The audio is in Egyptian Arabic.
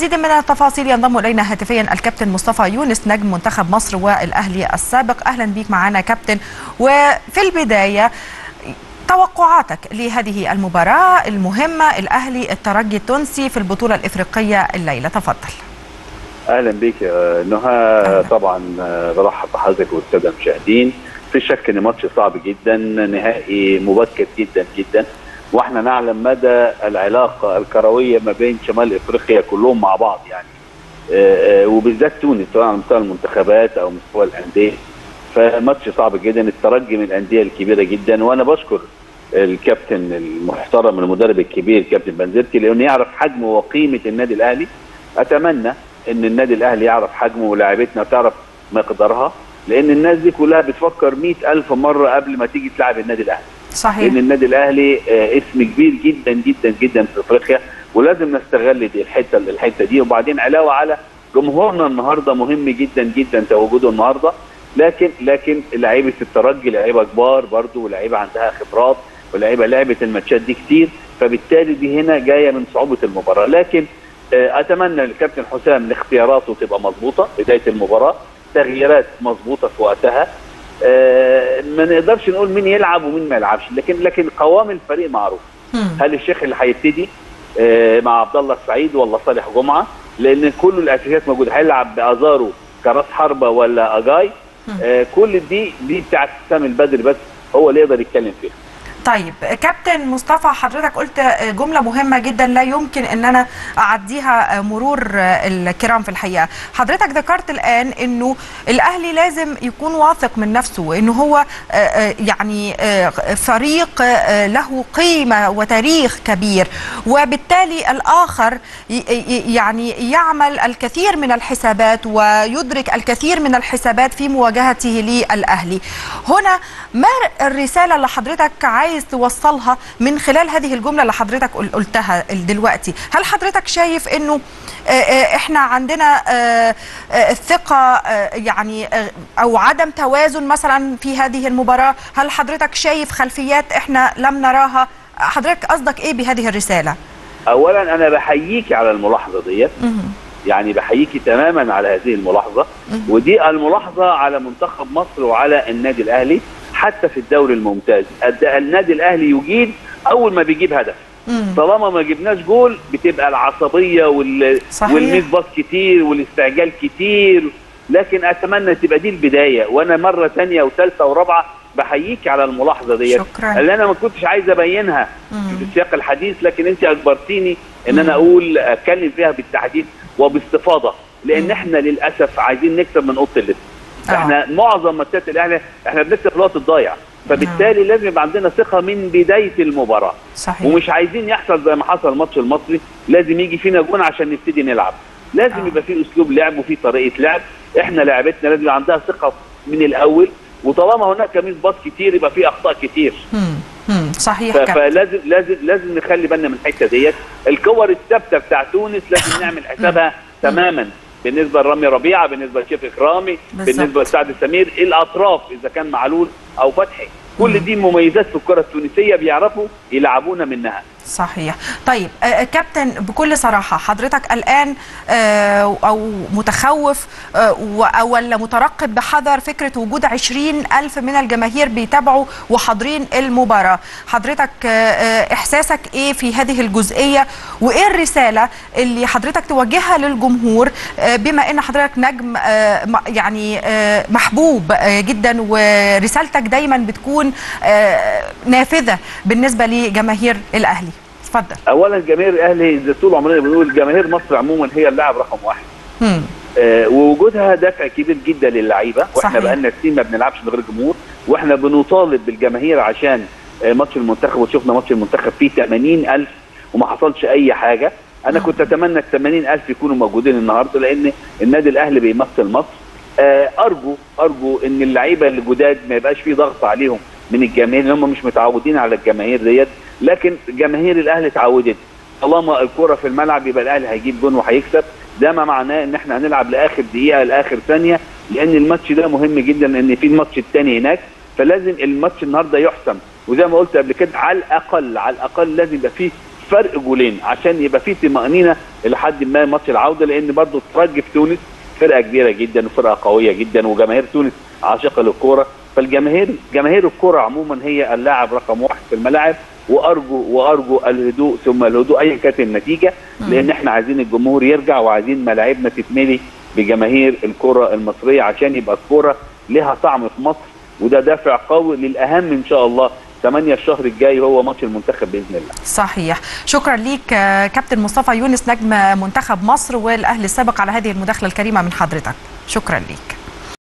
مزيد من التفاصيل ينضم الينا هاتفيا الكابتن مصطفى يونس نجم منتخب مصر والاهلي السابق اهلا بيك معنا كابتن وفي البدايه توقعاتك لهذه المباراة المهمة الأهلي الترجي التونسي في البطولة الإفريقية الليلة تفضل اهلا بك يا نهى طبعا برحب بحضرتك والساده المشاهدين في شك ان ماتش صعب جدا نهائي مبكر جدا جدا واحنا نعلم مدى العلاقه الكرويه ما بين شمال افريقيا كلهم مع بعض يعني وبالذات تونس سواء على مستوى المنتخبات او مستوى الانديه فماتش صعب جدا الترجي من الانديه الكبيره جدا وانا بشكر الكابتن المحترم المدرب الكبير كابتن بنزرتي لانه يعرف حجم وقيمه النادي الاهلي اتمنى ان النادي الاهلي يعرف حجمه ولاعيبتنا وتعرف مقدارها لان الناس دي كلها بتفكر مئة ألف مرة قبل ما تيجي تلعب النادي الأهلي صحيح لأن النادي الأهلي اسم كبير جدا جدا جدا في أفريقيا ولازم نستغل دي الحتة الحتة دي وبعدين علاوة على جمهورنا النهاردة مهم جدا جدا تواجده النهاردة لكن لكن لعيبة الترجي لعيبة كبار برضه ولاعيبة عندها خبرات ولاعيبة لعبت الماتشات دي كتير فبالتالي دي هنا جاية من صعوبة المباراة لكن اتمنى الكابتن حسام لاختياراته تبقى مظبوطه بدايه المباراه تغييرات مظبوطه في وقتها أه ما نقدرش نقول مين يلعب ومين ما يلعبش لكن لكن قوام الفريق معروف هل الشيخ اللي هيبتدي أه مع عبد الله السعيد ولا صالح جمعه لان كل الاساسيات موجوده هيلعب بازارو كراس حربه ولا اجاي أه كل دي دي بتاعت حسام البدري بس هو اللي يقدر يتكلم فيها طيب كابتن مصطفى حضرتك قلت جمله مهمه جدا لا يمكن ان انا اعديها مرور الكرام في الحقيقه حضرتك ذكرت الان انه الاهلي لازم يكون واثق من نفسه وانه هو يعني فريق له قيمه وتاريخ كبير وبالتالي الاخر يعني يعمل الكثير من الحسابات ويدرك الكثير من الحسابات في مواجهته للاهلي هنا ما الرساله اللي حضرتك عايز عايز توصلها من خلال هذه الجمله اللي حضرتك قلتها دلوقتي هل حضرتك شايف انه احنا عندنا الثقه يعني او عدم توازن مثلا في هذه المباراه هل حضرتك شايف خلفيات احنا لم نراها حضرتك قصدك ايه بهذه الرساله اولا انا بحييكي على الملاحظه ديت يعني بحييكي تماما على هذه الملاحظه ودي الملاحظه على منتخب مصر وعلى النادي الاهلي حتى في الدوري الممتاز النادي الاهلي يجيد اول ما بيجيب هدف طالما ما جبناش جول بتبقى العصبيه وال والميس باص كتير والاستعجال كتير لكن اتمنى تبقى دي البدايه وانا مره ثانيه وثالثه ورابعه بحييك على الملاحظه ديت اللي انا ما كنتش عايز ابينها في سياق الحديث لكن انت اجبرتيني ان انا اقول اتكلم فيها بالتحديد وباستفاضه لان احنا للاسف عايزين نكسب من اوضه اللبس احنا معظم ماتشات الاهلي احنا بنكسب في الوقت الضايع فبالتالي آه. لازم يبقى عندنا ثقه من بدايه المباراه صحيح. ومش عايزين يحصل زي ما حصل الماتش المصري لازم يجي فينا جون عشان نبتدي نلعب لازم آه. يبقى في اسلوب لعب وفي طريقه لعب احنا لعبتنا لازم يبقى عندها ثقه من الاول وطالما هناك ميس باص كتير يبقى في اخطاء كتير مم. صحيح فلازم لازم لازم نخلي بالنا من الحته ديت الكور الثابته بتاع تونس لازم نعمل حسابها تماما بالنسبه لرامي ربيعه بالنسبه لشيف اكرامي بالزبط. بالنسبه لسعد سمير الاطراف اذا كان معلول او فتحي كل دي مميزات في الكره التونسيه بيعرفوا يلعبونا منها صحيح طيب آه كابتن بكل صراحة حضرتك الآن آه أو متخوف آه ولا مترقب بحذر فكرة وجود عشرين ألف من الجماهير بيتابعوا وحاضرين المباراة حضرتك آه إحساسك إيه في هذه الجزئية وإيه الرسالة اللي حضرتك توجهها للجمهور آه بما أن حضرتك نجم آه يعني آه محبوب آه جدا ورسالتك دايما بتكون آه نافذة بالنسبة لجماهير الأهلي اتفضل اولا جماهير الاهلي زي طول عمرنا بنقول جماهير مصر عموما هي اللاعب رقم واحد آه ووجودها دافع كبير جدا للعيبه واحنا بقالنا سنين ما بنلعبش من غير جمهور واحنا بنطالب بالجماهير عشان آه ماتش المنتخب وشفنا ماتش المنتخب فيه 80000 وما حصلش اي حاجه انا كنت اتمنى ال 80000 يكونوا موجودين النهارده لان النادي الاهلي بيمثل مصر آه ارجو ارجو ان اللعيبه الجداد ما يبقاش في ضغط عليهم من الجماهير هم مش متعودين على الجماهير ديت لكن جماهير الاهلي اتعودت طالما الكره في الملعب يبقى الاهلي هيجيب جون وهيكسب ده ما معناه ان احنا هنلعب لاخر دقيقه لاخر ثانيه لان الماتش ده مهم جدا لان في الماتش الثاني هناك فلازم الماتش النهارده يحسم وزي ما قلت قبل كده على الاقل على الاقل لازم يبقى فيه فرق جولين عشان يبقى في طمانينه لحد ما ماتش العوده لان برضه الترجي في تونس فرقه كبيره جدا وفرقه قويه جدا وجماهير تونس عاشقه للكوره فالجماهير جماهير الكوره عموما هي اللاعب رقم واحد في الملاعب وارجو وارجو الهدوء ثم الهدوء ايا كانت النتيجه لان احنا عايزين الجمهور يرجع وعايزين ملاعبنا تتملي بجماهير الكره المصريه عشان يبقى الكوره لها طعم في مصر وده دافع قوي للاهم ان شاء الله 8 الشهر الجاي هو ماتش المنتخب باذن الله. صحيح، شكرا ليك كابتن مصطفى يونس نجم منتخب مصر والاهلي السابق على هذه المداخله الكريمه من حضرتك. شكرا ليك.